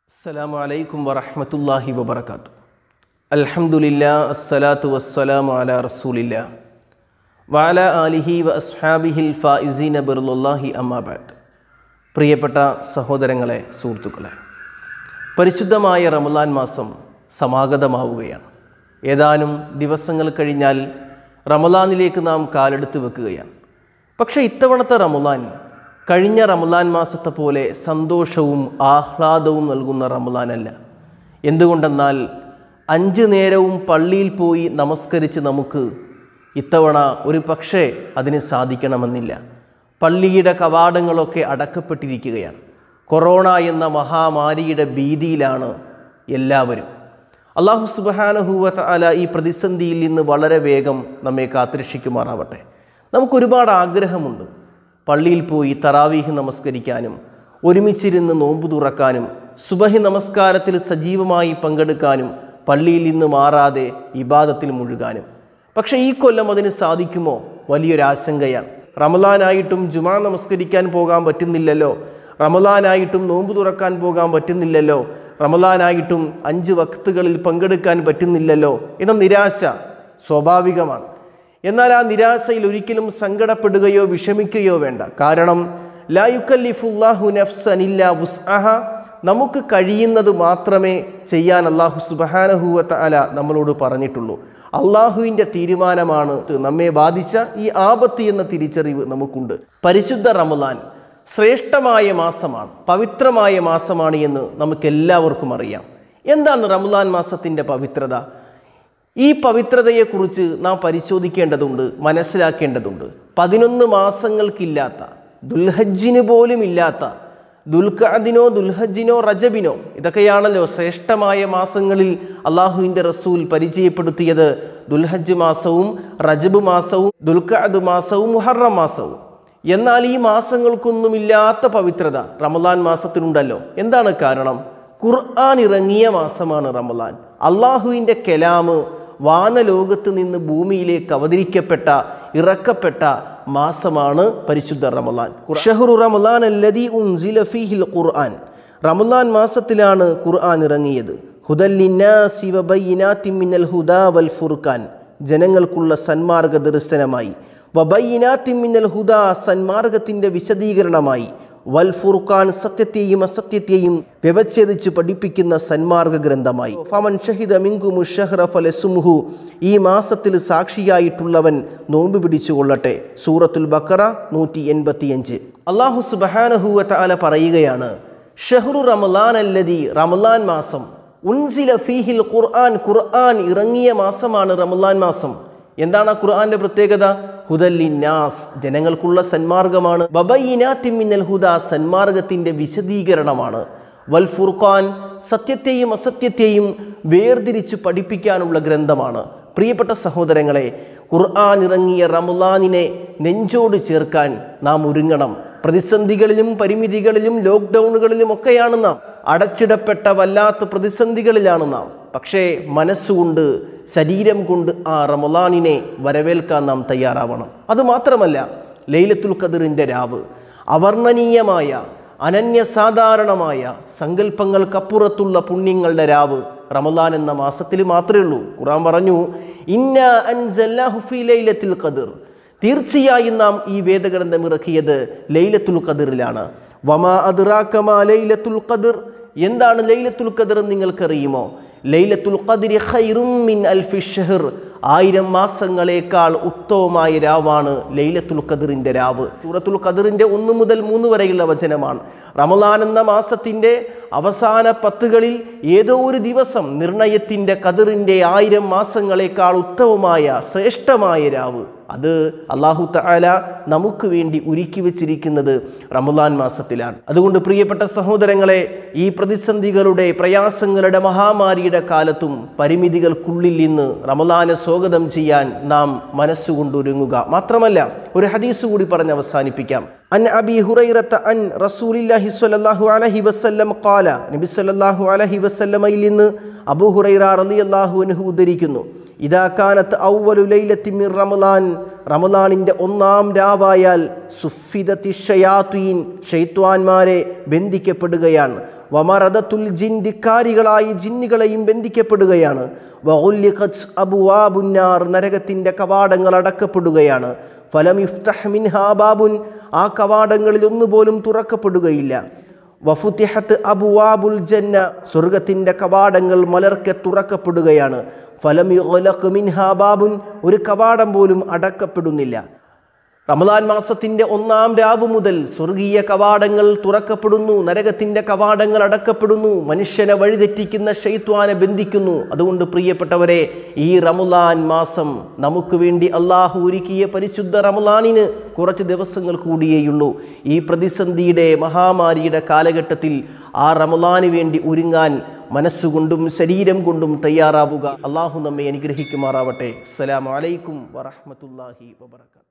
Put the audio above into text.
അസ്സലാമു അലൈക്കും വറഹ്മത്തുള്ളാഹി വബർക്കാത്തു അൽഹംദുലില്ലാ അസ്സലാത്തു വസ്സലാമു അലാ റസൂലില്ലാ വഅല ആലിഹി വ അസ്ഹാബിഹിൽ ഫായിസീന ബിറുല്ലാഹി അമ്മാബാദ് പ്രിയപ്പെട്ട സഹോദരങ്ങളെ സുഹൃത്തുക്കളെ പരിശുദ്ധമായ റമലാൻ മാസം സമാഗതമാവുകയാണ് ഏതാനും ദിവസങ്ങൾ കഴിഞ്ഞാൽ റമലാനിലേക്ക് നാം കാലെടുത്ത് വെക്കുകയാണ് പക്ഷേ ഇത്തവണത്തെ റമലാൻ കഴിഞ്ഞ റമലാൻ മാസത്തെ പോലെ സന്തോഷവും ആഹ്ലാദവും നൽകുന്ന റമലാനല്ല എന്തുകൊണ്ടെന്നാൽ അഞ്ച് നേരവും പള്ളിയിൽ പോയി നമസ്കരിച്ച് നമുക്ക് ഇത്തവണ ഒരു പക്ഷേ അതിന് സാധിക്കണമെന്നില്ല പള്ളിയുടെ കവാടങ്ങളൊക്കെ അടക്കപ്പെട്ടിരിക്കുകയാണ് കൊറോണ എന്ന മഹാമാരിയുടെ ഭീതിയിലാണ് എല്ലാവരും അള്ളാഹു സുബഹാനഹൂവത്ത് അല ഈ പ്രതിസന്ധിയിൽ നിന്ന് വളരെ വേഗം നമ്മെ കാത്തിരക്ഷിക്കുമാറാവട്ടെ നമുക്കൊരുപാട് ആഗ്രഹമുണ്ട് പള്ളിയിൽ പോയി തറാവീഹ് നമസ്കരിക്കാനും ഒരുമിച്ചിരുന്ന് നോമ്പ് തുറക്കാനും സുബഹി നമസ്കാരത്തിൽ സജീവമായി പങ്കെടുക്കാനും പള്ളിയിൽ നിന്ന് മാറാതെ ഇബാദത്തിൽ മുഴുകാനും പക്ഷേ ഈ കൊല്ലം അതിന് സാധിക്കുമോ വലിയൊരു ആശങ്കയാണ് റമലാനായിട്ടും ജുമാ നമസ്കരിക്കാൻ പോകാൻ പറ്റുന്നില്ലല്ലോ റമലാനായിട്ടും നോമ്പ് തുറക്കാൻ പോകാൻ പറ്റുന്നില്ലല്ലോ റമലാനായിട്ടും അഞ്ച് വക്തുകളിൽ പങ്കെടുക്കാൻ പറ്റുന്നില്ലല്ലോ എന്ന നിരാശ സ്വാഭാവികമാണ് എന്നാൽ ആ നിരാശയിൽ ഒരിക്കലും സങ്കടപ്പെടുകയോ വിഷമിക്കുകയോ വേണ്ട കാരണം ലായുക്കല്ലിഫുല്ലാഹു നഫ്സനില്ല വുസ്അഹ നമുക്ക് കഴിയുന്നത് മാത്രമേ ചെയ്യാൻ അള്ളാഹു സുബഹാനഹുവത്ത അല നമ്മളോട് പറഞ്ഞിട്ടുള്ളൂ അള്ളാഹുവിൻ്റെ തീരുമാനമാണ് നമ്മെ ബാധിച്ച ഈ ആപത്ത് എന്ന തിരിച്ചറിവ് നമുക്കുണ്ട് പരിശുദ്ധ റമലാൻ ശ്രേഷ്ഠമായ മാസമാണ് പവിത്രമായ മാസമാണ് എന്ന് നമുക്കെല്ലാവർക്കും അറിയാം എന്താണ് റമലാൻ മാസത്തിൻ്റെ പവിത്രത ഈ പവിത്രതയെക്കുറിച്ച് നാം പരിശോധിക്കേണ്ടതുണ്ട് മനസ്സിലാക്കേണ്ടതുണ്ട് പതിനൊന്ന് മാസങ്ങൾക്കില്ലാത്ത ദുൽഹജ്ജിന് പോലും ഇല്ലാത്ത ദുൽഖദിനോ ദുൽഹജ്ജിനോ റജബിനോ ഇതൊക്കെയാണല്ലോ ശ്രേഷ്ഠമായ മാസങ്ങളിൽ അള്ളാഹുവിൻ്റെ റസൂൽ പരിചയപ്പെടുത്തിയത് ദുൽഹജ്ജ് മാസവും റജബ് മാസവും ദുൽഖദ് മാസവും മുഹറം മാസവും എന്നാൽ ഈ മാസങ്ങൾക്കൊന്നുമില്ലാത്ത പവിത്രത റമലാൻ മാസത്തിനുണ്ടല്ലോ എന്താണ് കാരണം ഖുർആൻ ഇറങ്ങിയ മാസമാണ് റമലാൻ അള്ളാഹുവിൻ്റെ കലാമ് വാനലോകത്ത് നിന്ന് ഭൂമിയിലേക്ക് അവതരിക്കപ്പെട്ട ഇറക്കപ്പെട്ട മാസമാണ് പരിശുദ്ധ റമലാൻ ഷഹ്റു റമലാൻ അല്ലദീ ഉൻസില ഫീഹിൽ ഖുർആൻ റമലാൻ മാസത്തിലാണ് ഖുർആൻ ഇറങ്ങിയത് ഹുദല്ലിന്നാസി വബയ്യിനാത്തിൻ മിനൽ ഹുദാ വൽ ഫുർഖാൻ ജനങ്ങൾക്കുള്ള സന്മാർഗ ദർശനമായി വബയ്യിനാത്തിൻ മിനൽ ഹുദാ സന്മാർഗത്തിൻ്റെ വിശദീകരണമായി വൽ ഫുർഖാൻ സത്യത്തെയും അസത്യത്തെയും വ്യവച്ഛേദിച്ച് പഠിപ്പിക്കുന്ന സന്മാർഗ ഗ്രന്ഥമായി ഫമൻ ഷഹിദ മിങ്കുമു ഷഹ്റ ഫലസുമുഹു ഈ മാസത്തിൽ സാക്ഷിയായിട്ടുള്ളവൻ നോമ്പ് പിടിച്ചുകൊള്ളട്ടെ സൂറത്തുൽ ബക്കറ നൂറ്റി എൺപത്തിയഞ്ച് അള്ളാഹു സുബഹാനഹുവ തആല പറയുകയാണ് ഷഹ്റു റമലാൻ അല്ലതി റമലാൻ മാസം ഉൻസില ഫീഹിൽ ഖുർആൻ ഖുർആൻ ഇറങ്ങിയ മാസമാണ് റമലാൻ മാസം എന്താണ് ആ ഖുർആന്റെ പ്രത്യേകത ഹുദല്ലിന്നാസ് ജനങ്ങൾക്കുള്ള സന്മാർഗമാണ് ബബയിനാത്തിമിന്നൽ ഹുദ സന്മാർഗത്തിൻ്റെ വിശദീകരണമാണ് വൽ ഫുർഖാൻ സത്യത്തെയും അസത്യത്തെയും വേർതിരിച്ച് പഠിപ്പിക്കാനുള്ള ഗ്രന്ഥമാണ് പ്രിയപ്പെട്ട സഹോദരങ്ങളെ ഖുർആൻ ഇറങ്ങിയ റമുലാനിനെ നെഞ്ചോട് ചേർക്കാൻ നാം ഒരുങ്ങണം പ്രതിസന്ധികളിലും പരിമിതികളിലും ലോക്ക്ഡൗണുകളിലും ഒക്കെയാണ് നാം അടച്ചിടപ്പെട്ട വല്ലാത്ത പ്രതിസന്ധികളിലാണ് നാം പക്ഷേ മനസ്സുകൊണ്ട് ശരീരം കൊണ്ട് ആ റമലാനിനെ വരവേൽക്കാൻ നാം തയ്യാറാവണം അതുമാത്രമല്ല ലൈലത്തുൽ ഖദറിൻ്റെ രാവ് അവർണ്ണനീയമായ അനന്യസാധാരണമായ സങ്കല്പങ്ങൾക്കപ്പുറത്തുള്ള പുണ്യങ്ങളുടെ രാവ് റമലാൻ എന്ന മാസത്തിൽ മാത്രമേ ഉള്ളൂ ഖുറാൻ പറഞ്ഞു ഇന്ന അൻസല്ലാഹു ഫീ ലൈലത്തുൽ ഖദർ തീർച്ചയായും നാം ഈ വേദഗ്രന്ഥം ഇറക്കിയത് ലൈലത്തുൽ ഖദറിലാണ് വമാ അദ്റാക്കമാ ലൈലത്തുൽ ഖദർ എന്താണ് ലൈലത്തുൽ ഖദർ എന്ന് നിങ്ങൾക്കറിയുമോ ലൈലത്തുൽ ഖദ്രി ഖൈറും മിൻ അൽഫി ഷഹർ ആയിരം മാസങ്ങളേക്കാൾ ഉത്തമമായ രാവാണ് ലൈലത്തുൽ ഖദറിൻ്റെ രാവ് സൂറത്തുൽ ഖദറിൻ്റെ ഒന്ന് മുതൽ മൂന്ന് വരെയുള്ള വചനമാണ് റമലാൻ എന്ന മാസത്തിൻ്റെ അവസാന പത്തുകളിൽ ഏതോ ഒരു ദിവസം നിർണയത്തിൻ്റെ ഖദറിൻ്റെ ആയിരം മാസങ്ങളേക്കാൾ ഉത്തമമായ ശ്രേഷ്ഠമായ രാവ് അത് അള്ളാഹു തആല നമുക്ക് വേണ്ടി ഒരുക്കി വച്ചിരിക്കുന്നത് റമലാൻ മാസത്തിലാണ് അതുകൊണ്ട് പ്രിയപ്പെട്ട സഹോദരങ്ങളെ ഈ പ്രതിസന്ധികളുടെ പ്രയാസങ്ങളുടെ മഹാമാരിയുടെ കാലത്തും പരിമിതികൾക്കുള്ളിൽ നിന്ന് റമലാനെ സ്വാഗതം ചെയ്യാൻ നാം മനസ്സുകൊണ്ടൊരുങ്ങുക മാത്രമല്ല ഒരു ഹദീസ് കൂടി പറഞ്ഞ് അവസാനിപ്പിക്കാം അൻ അബി ഹുറൈറത്ത അൻ റസൂലില്ലാഹി സ്വല്ലല്ലാഹു അലൈഹി വസല്ലം ഖാല നബി സ്വല്ലല്ലാഹു അലൈഹി വസല്ലമയിൽ നിന്ന് അബൂ ഹുറൈറ റളിയല്ലാഹു അൻഹു ഉദ്ധരിക്കുന്നു ഇതാക്കാനത്ത് ഔവലു ലൈലത്തി മിർ റമലാൻ റമലാനിൻ്റെ ഒന്നാം രാവായാൽ സുഫിദത്തി ഷയാത്തുയിൻ ഷെയ്ത്വാന്മാരെ ബന്ധിക്കപ്പെടുകയാണ് വമറദത്തുൽ ജിൻ ധിക്കാരികളായി ജിന്നുകളെയും ബന്ധിക്കപ്പെടുകയാണ് വഹുല്ലിഖത്ത് അബുവാബുന്നാർ നരകത്തിൻ്റെ കവാടങ്ങൾ അടക്കപ്പെടുകയാണ് ഫലം ഇഫ്തഹ് മിൻഹാ ബാബുൻ ആ കവാടങ്ങളിൽ ഒന്നുപോലും തുറക്കപ്പെടുകയില്ല വഫുത്തിഹത്ത് അബുവാബുൽ ജന്ന സ്വർഗത്തിൻ്റെ കവാടങ്ങൾ മലർക്കെ തുറക്കപ്പെടുകയാണ് ഫലം യുഗ്ലഖ് മിൻഹാ ബാബുൻ ഒരു കവാടം പോലും അടക്കപ്പെടുന്നില്ല റമദാൻ മാസത്തിൻ്റെ ഒന്നാം രാവ് മുതൽ സ്വർഗീയ കവാടങ്ങൾ തുറക്കപ്പെടുന്നു നരകത്തിൻ്റെ കവാടങ്ങൾ അടക്കപ്പെടുന്നു മനുഷ്യനെ വഴിതെറ്റിക്കുന്ന ഷെയ്ത്വാനെ ബന്ധിക്കുന്നു അതുകൊണ്ട് പ്രിയപ്പെട്ടവരെ ഈ റമദാൻ മാസം നമുക്ക് വേണ്ടി അള്ളാഹു ഒരുക്കിയ പരിശുദ്ധ റമദാനിന് കുറച്ച് ദിവസങ്ങൾ കൂടിയേയുള്ളൂ ഈ പ്രതിസന്ധിയുടെ മഹാമാരിയുടെ കാലഘട്ടത്തിൽ ആ റമദാന് വേണ്ടി ഒരുങ്ങാൻ മനസ്സുകൊണ്ടും ശരീരം കൊണ്ടും തയ്യാറാവുക അള്ളാഹു നമ്മെ അനുഗ്രഹിക്കുമാറാവട്ടെ അസ്സലാമു അലൈക്കും വറഹ്മത്തുള്ളാഹി വബറകാതുഹു